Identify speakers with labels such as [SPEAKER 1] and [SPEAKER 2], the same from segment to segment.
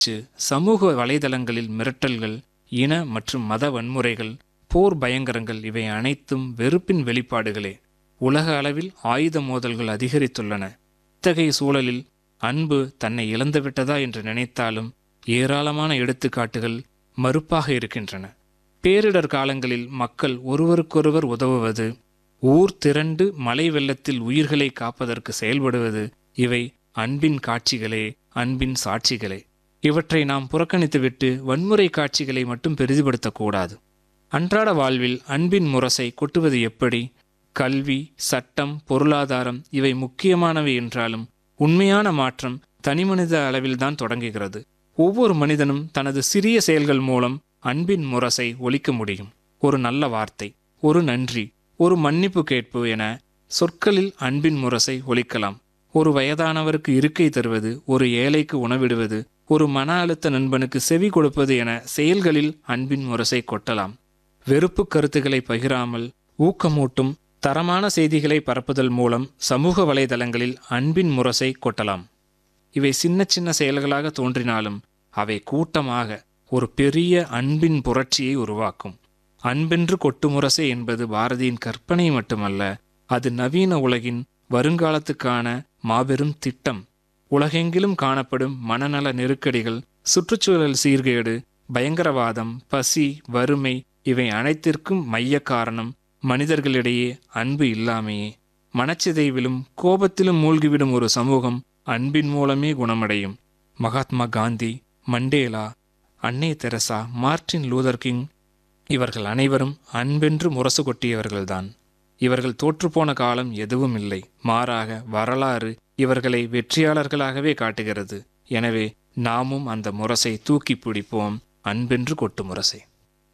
[SPEAKER 1] பேச்சு சமூக வலைதளங்களில் மிரட்டல்கள் இன மற்றும் மத வன்முறைகள் போர் பயங்கரங்கள் இவை அனைத்தும் வெறுப்பின் வெளிப்பாடுகளே உலக அளவில் ஆயுத மோதல்கள் அதிகரித்துள்ளன இத்தகைய சூழலில் அன்பு தன்னை இழந்துவிட்டதா என்று நினைத்தாலும் ஏராளமான எடுத்துக்காட்டுகள் மறுப்பாக இருக்கின்றன பேரிடர் காலங்களில் மக்கள் ஒருவருக்கொருவர் உதவுவது ஊர் திரண்டு மழை வெள்ளத்தில் உயிர்களை காப்பதற்கு செயல்படுவது இவை அன்பின் காட்சிகளே அன்பின் சாட்சிகளே இவற்றை நாம் புறக்கணித்துவிட்டு வன்முறை காட்சிகளை மட்டும் பெரிதுபடுத்தக்கூடாது அன்றாட வாழ்வில் அன்பின் முரசை கொட்டுவது எப்படி கல்வி சட்டம் பொருளாதாரம் இவை முக்கியமானவை என்றாலும் உண்மையான மாற்றம் தனிமனித அளவில்தான் தொடங்குகிறது ஒவ்வொரு மனிதனும் தனது சிறிய செயல்கள் மூலம் அன்பின் முரசை ஒலிக்க முடியும் ஒரு நல்ல வார்த்தை ஒரு நன்றி ஒரு மன்னிப்பு கேட்பு என சொற்களில் அன்பின் முரசை ஒலிக்கலாம் ஒரு வயதானவருக்கு இருக்கை தருவது ஒரு ஏழைக்கு உணவிடுவது ஒரு மன அழுத்த நண்பனுக்கு செவி கொடுப்பது என செயல்களில் அன்பின் முரசை கொட்டலாம் வெறுப்பு கருத்துக்களை பகிராமல் ஊக்கமூட்டும் தரமான செய்திகளை பரப்புதல் மூலம் சமூக வலைதளங்களில் அன்பின் முரசை கொட்டலாம் இவை சின்ன சின்ன செயல்களாக தோன்றினாலும் அவை கூட்டமாக ஒரு பெரிய அன்பின் புரட்சியை உருவாக்கும் அன்பென்று கொட்டுமுரசை என்பது பாரதியின் கற்பனை மட்டுமல்ல அது நவீன உலகின் வருங்காலத்துக்கான மாபெரும் திட்டம் உலகெங்கிலும் காணப்படும் மனநல நெருக்கடிகள் சுற்றுச்சூழல் சீர்கேடு பயங்கரவாதம் பசி வறுமை இவை அனைத்திற்கும் மைய காரணம் மனிதர்களிடையே அன்பு இல்லாமையே மனச்சிதைவிலும் கோபத்திலும் மூழ்கிவிடும் ஒரு சமூகம் அன்பின் மூலமே குணமடையும் மகாத்மா காந்தி மண்டேலா அன்னை தெரசா மார்ட்டின் லூதர் கிங் இவர்கள் அனைவரும் அன்பென்று முரசு கொட்டியவர்கள்தான் இவர்கள் தோற்றுப்போன காலம் எதுவும் இல்லை மாறாக வரலாறு இவர்களை வெற்றியாளர்களாகவே காட்டுகிறது எனவே நாமும் அந்த முரசை தூக்கி பிடிப்போம் அன்பென்று கொட்டு முரசை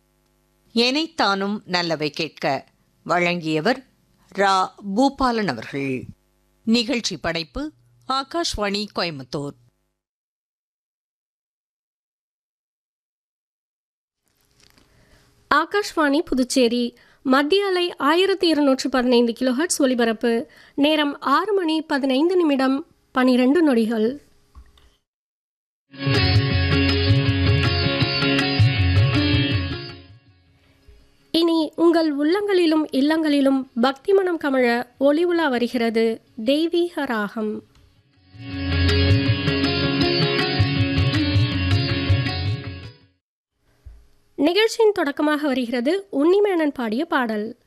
[SPEAKER 2] எனைத்தானும் நல்லவை கேட்க வழங்கியவர் ரா பூபாலன் அவர்கள் நிகழ்ச்சி படைப்பு ஆகாஷ்வாணி கோயம்புத்தூர்
[SPEAKER 3] ஆகாஷ்வாணி புதுச்சேரி மத்திய அலை ஆயிரத்தி இருநூற்று பதினைந்து கிலோஹர்ட்ஸ் ஒலிபரப்பு நேரம் ஆறு மணி பதினைந்து நிமிடம் பனிரெண்டு நொடிகள் இனி உங்கள் உள்ளங்களிலும் இல்லங்களிலும் பக்தி மனம் கமழ ஒளி உலா வருகிறது தெய்வீக ராகம் நிகழ்ச்சியின் தொடக்கமாக வருகிறது உன்னிமேனன் பாடிய பாடல்